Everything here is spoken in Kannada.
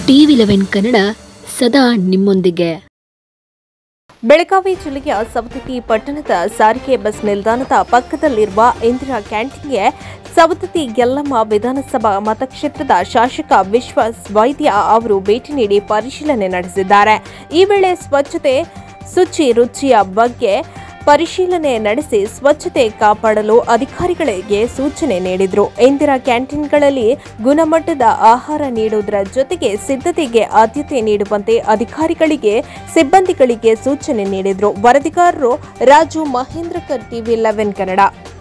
ಟಿವಿ ಲೆವೆನ್ ಕನ್ನಡ ಸದಾ ನಿಮ್ಮೊಂದಿಗೆ ಬೆಳಗಾವಿ ಜಿಲ್ಲೆಯ ಸವದತ್ತಿ ಪಟ್ಟಣದ ಸಾರಿಗೆ ಬಸ್ ನಿಲ್ದಾಣದ ಪಕ್ಕದಲ್ಲಿರುವ ಇಂದಿರಾ ಕ್ಯಾಂಟೀನ್ಗೆ ಸವದತ್ತಿ ಯಲ್ಲಮ್ಮ ವಿಧಾನಸಭಾ ಮತಕ್ಷೇತ್ರದ ಶಾಸಕ ವಿಶ್ವಾಸ್ ವೈದ್ಯ ಅವರು ಭೇಟಿ ನೀಡಿ ಪರಿಶೀಲನೆ ನಡೆಸಿದ್ದಾರೆ ಈ ವೇಳೆ ಸ್ವಚ್ಛತೆ ಶುಚಿ ರುಚಿಯ ಬಗ್ಗೆ ಪರಿಶೀಲನೆ ನಡೆಸಿ ಸ್ವಚ್ಛತೆ ಕಾಪಾಡಲು ಅಧಿಕಾರಿಗಳಿಗೆ ಸೂಚನೆ ನೀಡಿದರು ಇಂದಿರಾ ಕ್ಯಾಂಟೀನ್ಗಳಲ್ಲಿ ಗುಣಮಟ್ಟದ ಆಹಾರ ನೀಡುವುದರ ಜೊತೆಗೆ ಸಿದ್ಧತೆಗೆ ಆದ್ಯತೆ ನೀಡುವಂತೆ ಅಧಿಕಾರಿಗಳಿಗೆ ಸಿಬ್ಬಂದಿಗಳಿಗೆ ಸೂಚನೆ ನೀಡಿದರು ವರದಿಗಾರರು ರಾಜು ಮಹೇಂದ್ರಕರ್ ಟಿವಿ ಲೆವೆನ್ ಕನ್ನಡ